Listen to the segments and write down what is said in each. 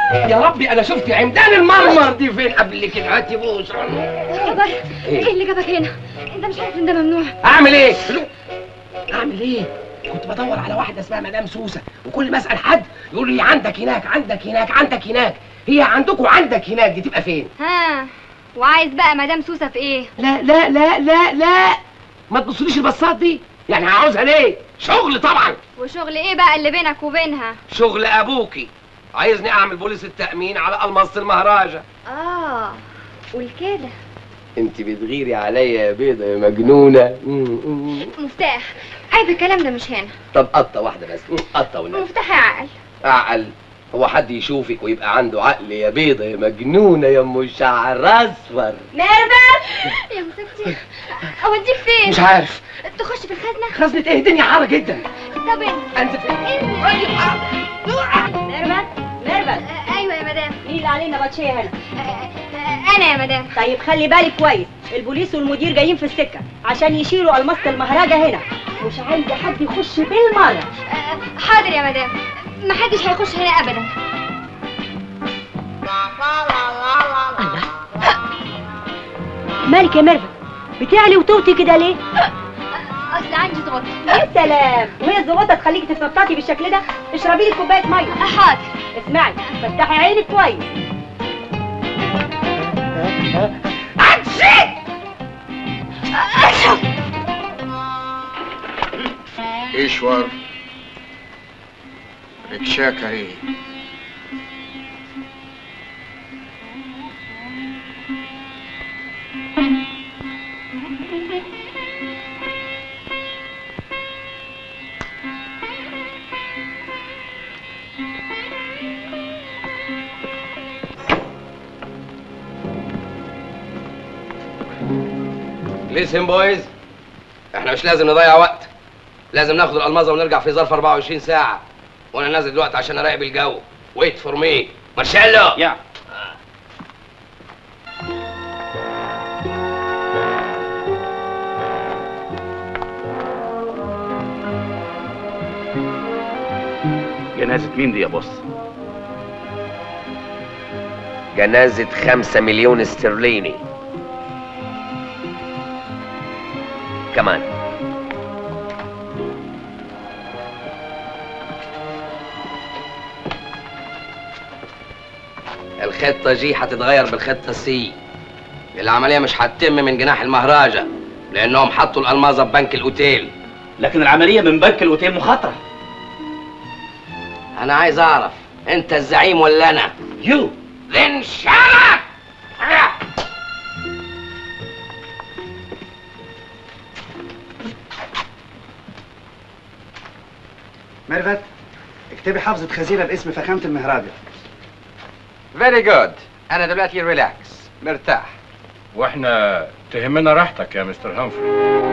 يا ربي انا شفت عمدان المرمر دي فين قبل كده هاتي بوس خبر ايه اللي جابك هنا انت مش عارف ان ده ممنوع اعمل ايه اعمل ايه كنت بدور على واحده اسمها مدام سوسه وكل ما اسال حد يقول لي عندك هناك عندك هناك عندك هناك هي عندك وعندك هناك دي تبقى فين ها وعايز بقى مدام سوسه في ايه لا لا لا لا لا ما تبصليش البصات دي يعني عاوزها ليه شغل طبعا وشغل ايه بقى اللي بينك وبينها شغل ابوكي عايزني اعمل بوليس التامين على المص المهراجه اه قول كده انت بتغيري عليا يا بيضه يا مجنونه مفتاح عيب الكلام ده مش هنا طب قطه واحده بس قطه والنبي مفتاح عقل عقل هو حد يشوفك ويبقى عنده عقل يا بيضه يا مجنونه يا ام شعر اصفر ميرفت يا مصيبتي اوديك فين مش عارف تخش في الخزنه خزنة ايه الدنيا حارة جدا طب انت انزل فين انزل ميرفت ميرفت آه، ايوه يا مدام مين اللي علينا باتشيه هنا آه، آه، انا يا مدام طيب خلي بالك كويس البوليس والمدير جايين في السكه عشان يشيلوا المص المهرجه هنا مش عايزه حد يخش بالمره آه، حاضر يا مدام محدش هيخش هنا ابدا مالك يا ميرفت بتعلي وتوطي كده ليه اصل عندي ضغط يا سلام وهي الظباطه تخليكي تتنططي بالشكل ده اشربي لك كوبايه ميه حاضر اسمعي فتحي عينك كويس ईश्वर रिक्शा करी ليسن بويز احنا مش لازم نضيع وقت لازم ناخد الالمازه ونرجع في ظرف 24 ساعه وانا نازل دلوقتي عشان اراقب الجو ويت فور مي مارشيلو يا جنازة مين دي يا بص؟ جنازة خمسة مليون استرليني كمان الخطة جي هتتغير بالخطة سي العملية مش هتتم من جناح المهراجة لأنهم حطوا الألمازة في بنك الأوتيل لكن العملية من بنك الأوتيل مخاطرة أنا عايز أعرف أنت الزعيم ولا أنا؟ يو Then shut up! ميرفت اكتبي حافظة خزينة باسم فخامة المهراجة Very good. أنا دلوقتي ريلاكس مرتاح. واحنا تهمنا راحتك يا مستر هامفري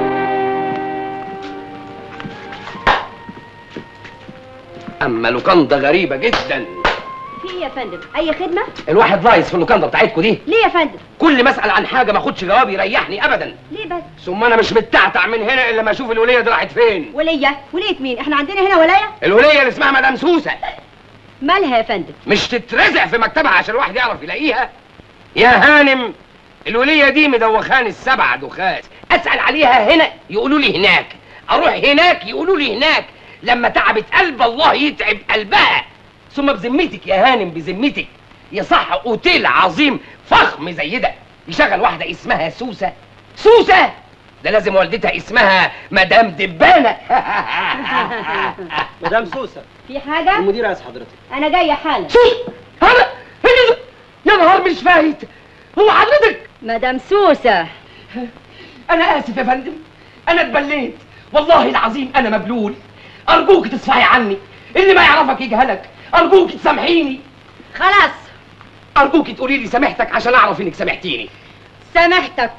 أما لوكاندا غريبة جدا. في ايه يا فندم اي خدمه الواحد لايص في اللوكاندا بتاعتكم دي. ليه يا فندم كل ما أسأل عن حاجة ما أخدش جواب يريحني أبدا. ليه بس ثم أنا مش متعتع من هنا إلا ما أشوف الولية دي راحت فين. وليه وليه مين احنا عندنا هنا ولايه الولية اللي اسمها مدام سوسة. مالها يا فندم مش تترزع في مكتبها عشان الواحد يعرف يلاقيها يا هانم الولية دي مدوخاني السبع دخات اسأل عليها هنا يقولوا لي هناك اروح هناك يقولوا لي هناك لما تعبت قلب الله يتعب قلبها ثم بذمتك يا هانم بذمتك يصح اوتيل عظيم فخم زي ده يشغل واحدة اسمها سوسة سوسة ده لازم والدتها اسمها مدام دبانة مدام سوسة في حاجه المدير عايز حضرتك انا جايه حالا سوسة هلا يا نهار مش فايت هو حضرتك مدام سوسه انا اسف يا فندم انا اتبليت والله العظيم انا مبلول ارجوك تصفحي عني اللي ما يعرفك يجهلك ارجوك تسامحيني خلاص ارجوك تقولي لي سامحتك عشان اعرف انك سامحتيني سامحتك